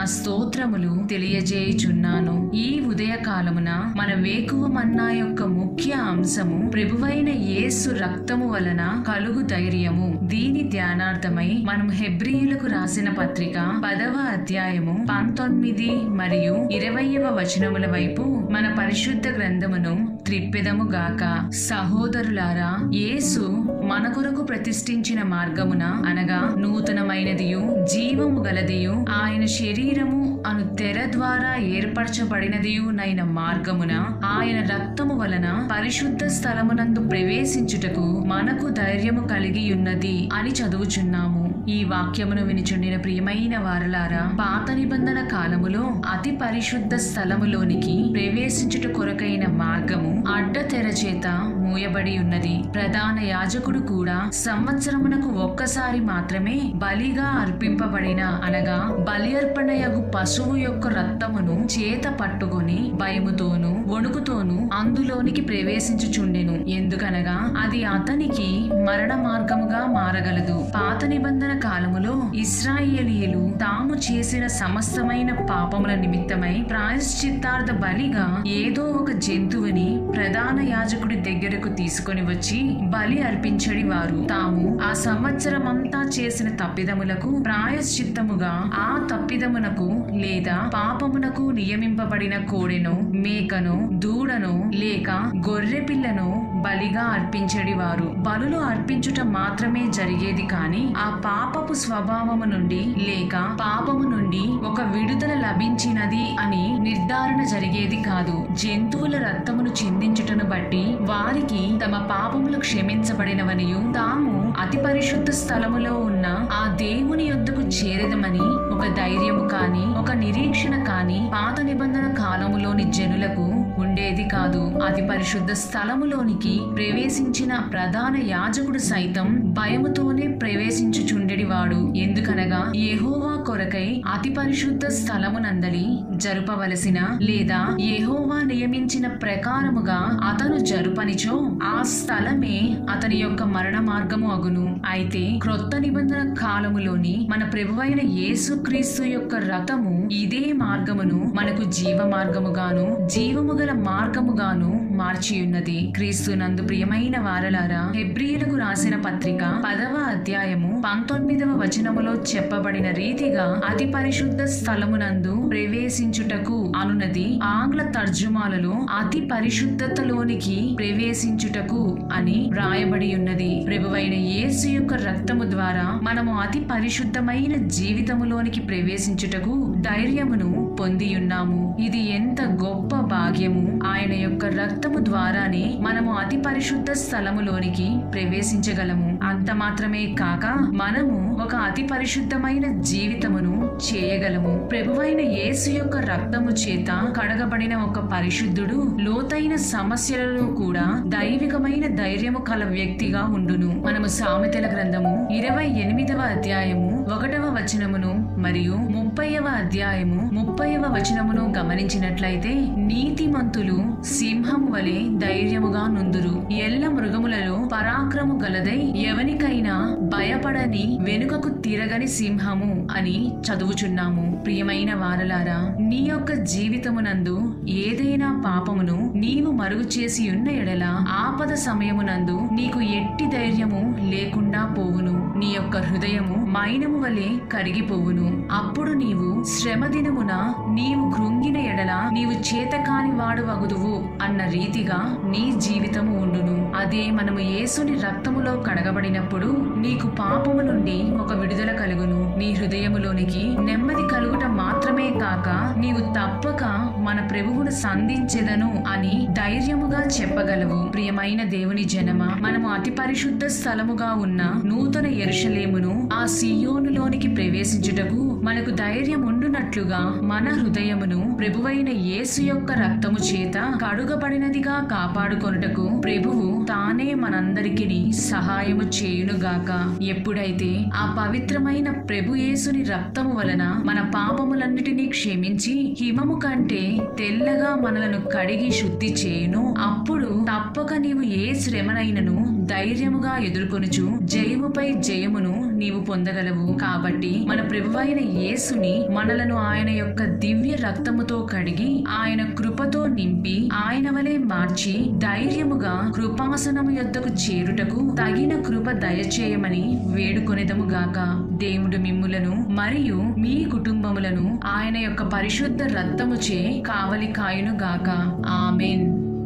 స్తోత్రములు తెలియజేయుచున్నాను ఈ ఉదయకాలమున మన వేకువ మన్నా యొక్క ముఖ్య అంశము ప్రభువైన యేసు రక్తము వలన కలుగు ధైర్యము దీని ధ్యానార్థమై మనం హెబ్రియులకు రాసిన పత్రిక పదవ అధ్యాయము పంతొమ్మిది మరియు ఇరవయవ వచనముల వైపు మన పరిశుద్ధ గ్రంథమును త్రిప్పెదము గాక సహోదరులారా యేసు మన కొరకు ప్రతిష్ఠించిన మార్గమున అనగా నూతనమైనదియు జీవము గలదియు ఆయన శరీరము అను తెర ద్వారా ఏర్పరచబడినదియు నైన మార్గమున ఆయన రక్తము వలన పరిశుద్ధ స్థలమునందు ప్రవేశించుటకు మనకు ధైర్యము కలిగి ఉన్నది అని చదువుచున్నాము ఈ వాక్యమును వినిచుండిన ప్రియమైన వారలారా పాత నిబంధన కాలములో అతి పరిశుద్ధ స్థలములోనికి ప్రవేశించుట కొరకైన మార్గము అడ్డ తెర చేత మూయబడి ఉన్నది ప్రధాన యాజకుడు కూడా సంవత్సరమునకు ఒక్కసారి మాత్రమే బలిగా అర్పింపబడిన అనగా బలి అర్పణయగు పశువు యొక్క రక్తమును చేత పట్టుకొని భయముతోను వణుకుతోను అందులోనికి ప్రవేశించుచుండెను ఎందుకనగా అది అతనికి మరణ మార్గముగా మారగలదు పాత నిబంధన కాలములో ఇస్రాయేలీయులు తాము చేసిన సమస్తమైన పాపముల నిమిత్తమై ప్రాయశ్చిత్తార్థ బలిగా ఏదో ఒక జంతువుని ప్రధాన యాజకుడి దగ్గరకు తీసుకొని వచ్చి బలి అర్పించడి వారు తాము ఆ సంవత్సరమంతా చేసిన తప్పిదములకు ప్రాయశ్చిత్తముగా ఆ తప్పిదమునకు లేదా పాపమునకు నియమింపబడిన కోడెను మేకను దూడను లేక గొర్రె పిల్లను బలిగా అర్పించడి వారు బలులు అర్పించుట మాత్రమే జరిగేది కాని ఆ పాపపు స్వభావము నుండి లేక పాపము నుండి ఒక విడుదల లభించినది అని నిర్ధారణ జరిగేది కాదు జంతువుల రక్తమును చిందించుటను బట్టి వారికి తమ పాపములు క్షమించబడినవనియు తాము అతి పరిశుద్ధ స్థలములో ఉన్న ఆ దేవుని యొద్దకు చేరదమని ఒక ధైర్యము కాని ఒక నిరీక్షణ కాని పాత నిబంధన కాలములోని జనులకు ఉండేది కాదు అతి పరిశుద్ధ స్థలములోనికి ప్రవేశించిన ప్రధాన యాజకుడు సైతం భయముతోనే ప్రవేశించుచుండెడివాడు ఎందుకనగా యెహోవా కొరకై అతి పరిశుద్ధ స్థలమునందలి జరుపవలసిన లేదా యెహోవా నియమించిన ప్రకారముగా అతను జరుపనిచో ఆ స్థలమే అతని యొక్క మరణ మార్గము అగును అయితే క్రొత్త నిబంధన కాలములోని మన ప్రభువైన యేసుక్రీస్తు యొక్క రథము ఇదే మార్గమును మనకు జీవ మార్గముగాను జీవము గల మార్గముగాను మార్చి ఉన్నది క్రీస్తు నందు ప్రియమైన వారలారా హెబ్రియులకు రాసిన పత్రిక పదవ అధ్యాయము పంతొమ్మిదవ వచనములో చెప్పబడిన రీతిగా అతి పరిశుద్ధ స్థలమునందు ప్రవేశించుటకు అనున్నది ఆంగ్ల తర్జుమాలలో అతి పరిశుద్ధతలోనికి ప్రవేశించుటకు అని వ్రాయబడి ఉన్నది ప్రభువైన యేసు యొక్క రక్తము ద్వారా మనము అతి పరిశుద్ధమైన జీవితములోనికి ప్రవేశించుటకు ధైర్యమును పొంది ఉన్నాము ఇది ఎంత గొప్ప భాగ్యము ఆయన యొక్క రక్తము ద్వారానే మనము అతి పరిశుద్ధ స్థలములోనికి ప్రవేశించగలము అంత మాత్రమే కాక మనము ఒక అతి పరిశుద్ధమైన జీవితమును చేయగలము ప్రభువైన యేసు యొక్క రక్తము చేత కడగబడిన ఒక పరిశుద్ధుడు లోతైన సమస్యలలో కూడా దైవికమైన ధైర్యము కల వ్యక్తిగా ఉండును మనము సామెతల గ్రంథము ఇరవై ఎనిమిదవ అధ్యాయము ఒకటవ వచనమును మరియు ముప్పైవ అధ్యాయము ముప్పైవ వచనమును గమనించినట్లయితే నీతిమంతులు సింహము వలె ధైర్యముగా నుందురు ఎల్ల మృగములలో పరాక్రము గలదై ఎవనికైనా భయపడని వెనుకకు తిరగని సింహము అని చదువుచున్నాము ప్రియమైన వారలారా నీ యొక్క జీవితమునందు ఏదైనా పాపమును నీవు మరుగు చేసి ఉన్న ఎడల ఆపద సమయమునందు నీకు ఎట్టి ధైర్యము లేకుండా పోవును నీ యొక్క హృదయము మైనము వలె కరిగిపోవును అప్పుడు నీవు శ్రమ దినమున నీవు కృంగిన ఎడల నీవు చేతకాని వాడు వగుదువు అన్న రీతిగా నీ జీవితము ఉండును అదే మనము యేసుని రక్తములో కడగబడినప్పుడు నీకు పాపము నుండి ఒక విడుదల కలుగును నీ హృదయములోనికి నెమ్మది కలుగుట మాత్రమే కాక నీవు తప్పక మన ప్రభువును సంధించెదను అని ధైర్యముగా చెప్పగలవు ప్రియమైన దేవుని జనమ మనము అతి పరిశుద్ధ స్థలముగా ఉన్న నూతన ఎరుషలేమును ఆ సియోనులోనికి ప్రవేశించుటకు మనకు ధైర్యం ఉండునట్లుగా మన హృదయమును ప్రభువైన యేసు యొక్క రక్తము చేత కడుగబడినదిగా కాపాడుకొనుటకు ప్రభువు తానే మనందరికి సహాయము చేయునుగాక ఎప్పుడైతే ఆ పవిత్రమైన ప్రభు యేసుని రక్తము వలన మన పాపములన్నిటినీ క్షమించి హిమము కంటే తెల్లగా మనలను కడిగి శుద్ధి చేయును అప్పుడు తప్పక కనుక నీవు ఏ శ్రమనైనను ధైర్యముగా ఎదుర్కొనుచు జయముపై జయమును నీవు పొందగలవు కాబట్టి మన ప్రభువైన యేసుని మనలను ఆయన యొక్క దివ్య రక్తముతో కడిగి ఆయన కృపతో నింపి ఆయన వలె మార్చి ధైర్యముగా కృపాసనము యొద్దకు చేరుటకు తగిన కృప దయచేయమని వేడుకొనిదము గాక దేవుడు మిమ్ములను మరియు మీ కుటుంబములను ఆయన యొక్క పరిశుద్ధ రక్తముచే కావలి కాయును గాక ఆమెన్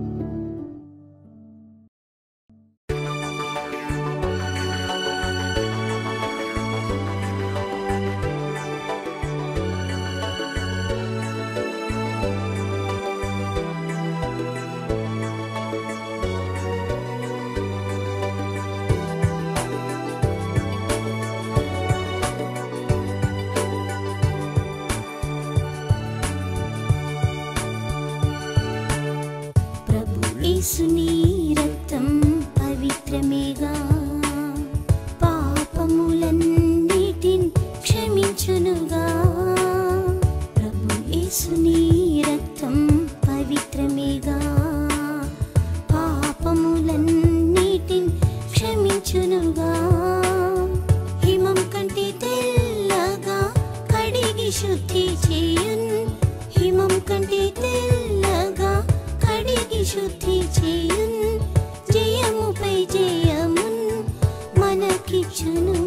ప్రభు యేసుని రక్తం పవిత్రమేగా పాపములన్నిటిని క్షమించునుగా ప్రభు యేసుని రక్తం పవిత్రమేగా పాపములన్నిటిని క్షమించునుగా హిమం కంటే తెల్లగా కడిగి శుద్ధి చేయున్ హిమం కంటే తెల్లగా కడిగి శుద్ధి చేయున్ జయముపై జయమున్ మనకిచ్చును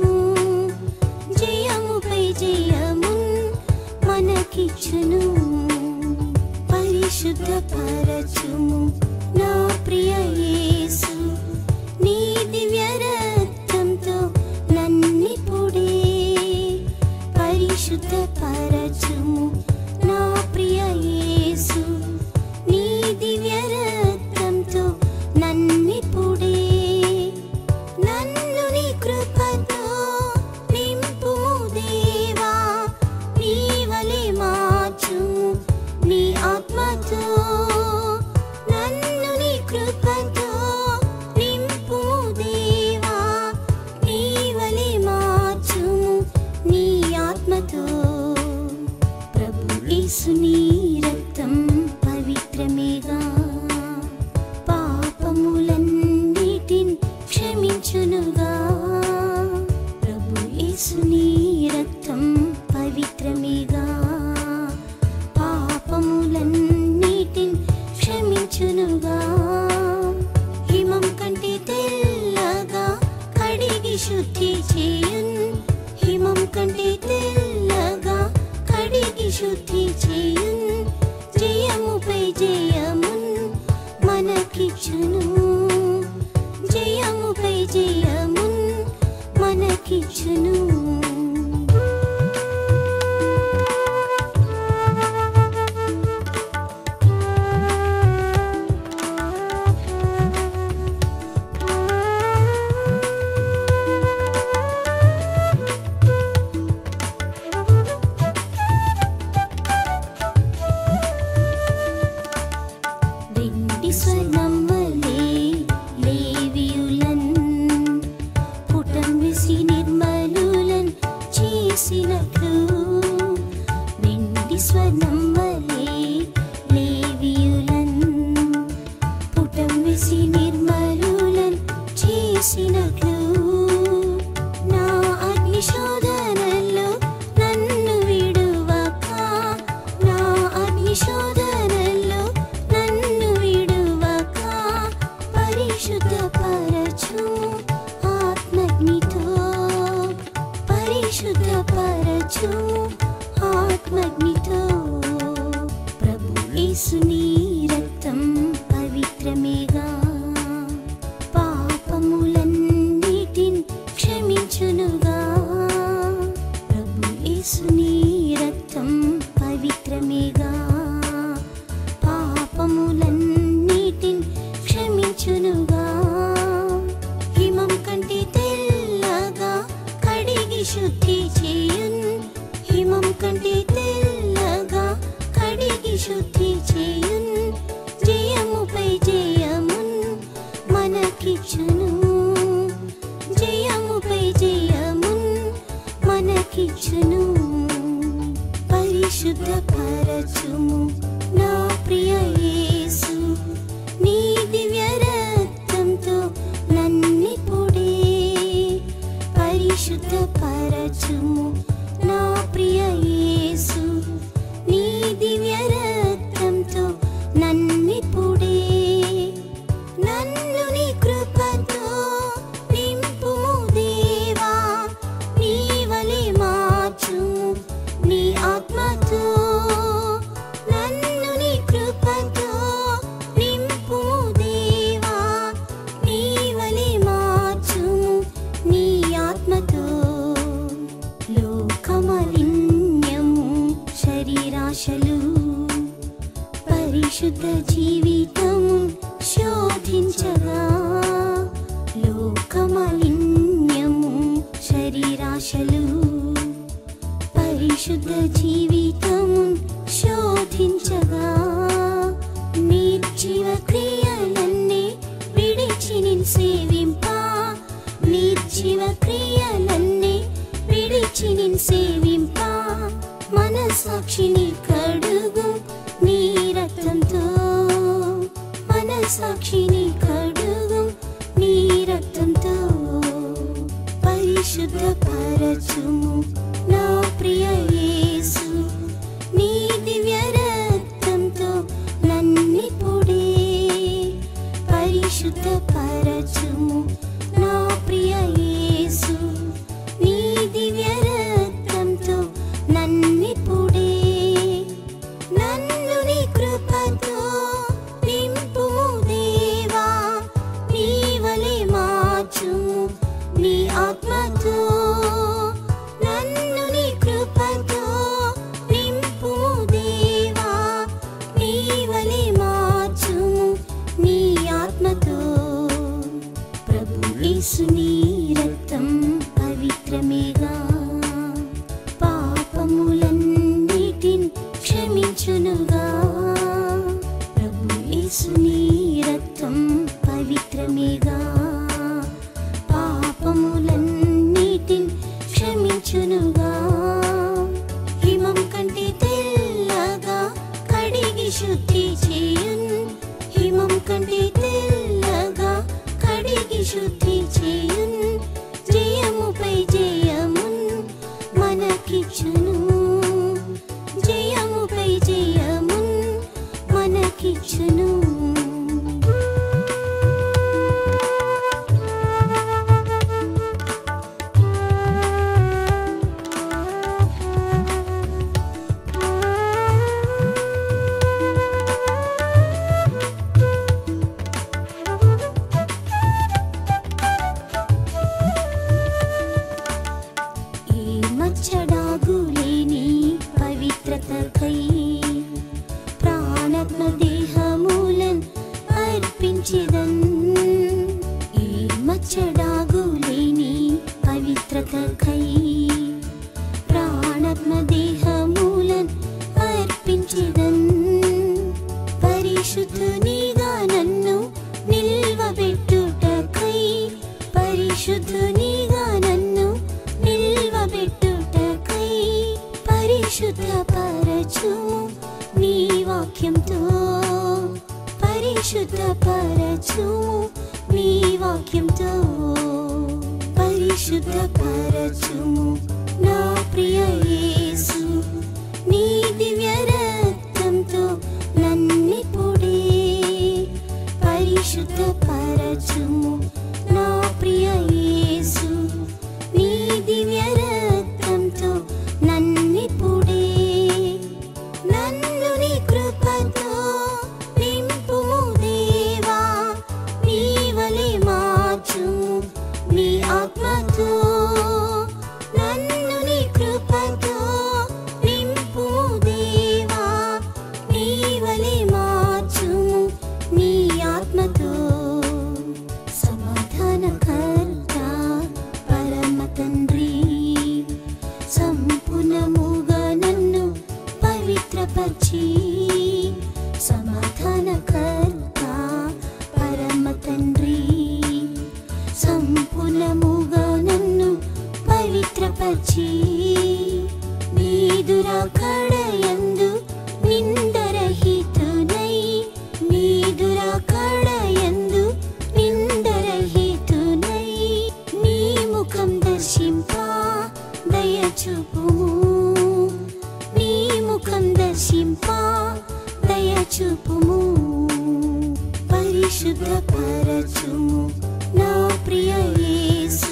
జయముపై జయమున్ మనకిచ్చును పరిశుద్ధ పరచుము నా ప్రియ యేసు నీ దివ్య రక్తంతో నన్నిప్పుడే పరిశుద్ధ పరచుము నా ప్రియ యేసు నీ దివ్య రక్తంతో నన్నిప్పుడే నన్ను నీ కృపతో నింపుము దేవా నీ వలె మార్చుము నీ ఆత్మతో నన్ను నీ కృపతో నింపుము దేవా నీ వలె మార్చుము నీ ఆత్మతో ప్రభు యేసుని రక్తం పవిత్రమేగా పాపములన్నిటిని క్షమించునుగా ప్రభు యేసుని రక్తం పవిత్రమేగా పాపములన్నిటిని క్షమించునుగా హిమం కంటే తెల్లగా కడిగి శుద్ధి చేయున్ హిమం కంటే తెల్లగా కడిగి శుద్ధి చేయున్ జయముపై జయమున్ మనకిచ్చును జయముపై జయమున్ మనకిచ్చును వెండి స్వర్ణమ్మలే లేవియులన్ పుటం విసి నిర్మలులన్ చేసినట్లు వెండి స్వర్ణమ్మలే లేవియులన్ పుటం విసి నిర్మలులన్ చేసినట్లు నా అగ్ని శోధనలో నన్ను విడువక నా అగ్ని శోధనలో నన్ను విడువక పరిశుద్ధ పరచు ఆత్మగ్నితో పరిశుద్ధ పరచు ఆత్మగ్నితో ప్రభు యేసుని రక్తం పవిత్రమేగా పాపములన్నిటిని క్షమించునుగా ప్రభు యేసుని రక్తం పవిత్రమేగా పాపములన్నిటిని క్షమించునుగా హిమం కంటే తెల్లగా కడిగి శుద్ధి చేయున్ హిమం కంటే తెల్లగా కడిగి శుద్ధి చేయున్ జయముపై జయమున్ మనకిచ్చును జయముపై జయమున్ మనకిచ్చును పరిశుద్ధ పరచుము నా ప్రియ యేసు నీ దివ్య రక్తం పరిశుద్ధ జీవితము శోధించగా నిర్జీవ క్రియలన్నీ విడిచి నిన్ సేవింప నిర్జీవ క్రియలన్నీ విడిచి నిన్ సేవింప మనసాక్షిని కడుగు నీ రక్తంతో మనసాక్షిని కడుగు నీ రక్తంతో పరిశుద్ధ పరచుము నా ప్రియ యేసు నీ దివ్య రక్తంతో నన్నిప్పుడే పరిశుద్ధ పరచుము నా ప్రియ యేసు నీ దివ్య రక్తంతో నన్నిప్పుడే నన్ను నీ కృపతో నింపుము దేవా నీ వలె మార్చుము నీ ఆత్మతో నన్ను నీ కృపతో నింపుము దేవా నీ వలె మార్చుము నీ ఆత్మతో ప్రభు యేసు నీ రక్తం పవిత్రమేగా పాపములన్నిటిని క్షమించునుగా ప్రభు యేసు నీ రక్తం పవిత్రమేగా పాపములన్నిటిని క్షమించునుగా హిమం కంటే తెల్లగా కడిగి శుద్ధి చేయున్ హిమం కంటే తెల్లగా కడిగి శుద్ధి చేయున్ జయముపై జయమున్ మనకిచ్చును జయముపై జయమున్ మనకిచ్చును ఈ మచ్చడాగులేని పవిత్రతకై ప్రాణాత్మ దేహమూలన్ అర్పించెదన్ ఈ మచ్చడాగులేని పవిత్రతకై ప్రాణాత్మ దేహమూలన్ అర్పించెదన్ పరిశుద్ధునిగా నన్ను నిల్వబెట్టుటకై పరిశుద్ధునిగా నన్ను నిల్వబెట్టుటకై పరిశుద్ధ పరచుము నీ వాక్యంతో పరిశుద్ధ పరచుము నీ వాక్యంతో పరిశుద్ధ పరచుము నా ప్రియ యేసు నీ దివ్య రక్తంతో నన్నిప్పుడే పరిశుద్ధ పరచుము నా ప్రియ యేసు నీ దివ్య రక్తంతో నన్నిప్పుడే నన్ను నీ కృపతో నింపుము దేవా నీ వలె మార్చుము నీ ఆత్మతో నన్ను నీ కృపతో నింపుము దేవా నీ వలె మార్చుము నీ ఆత్మతో సమాధానకర్త పరమ తండ్రి సంపూర్ణముగా నన్ను పవిత్రపరిచి సమాధానకర్త పరమ తండ్రి సంపూర్ణముగా నన్ను పవిత్రపరిచి నీదురాకడయందు నిందరహితునై నీదురాకడయందు నిందరహితునై నీ ముఖం దర్శింప దయచూపుము నీ ముఖం దర్శింప దయచూపుము పరిశుద్ధ పరచుము నా ప్రియ యేసు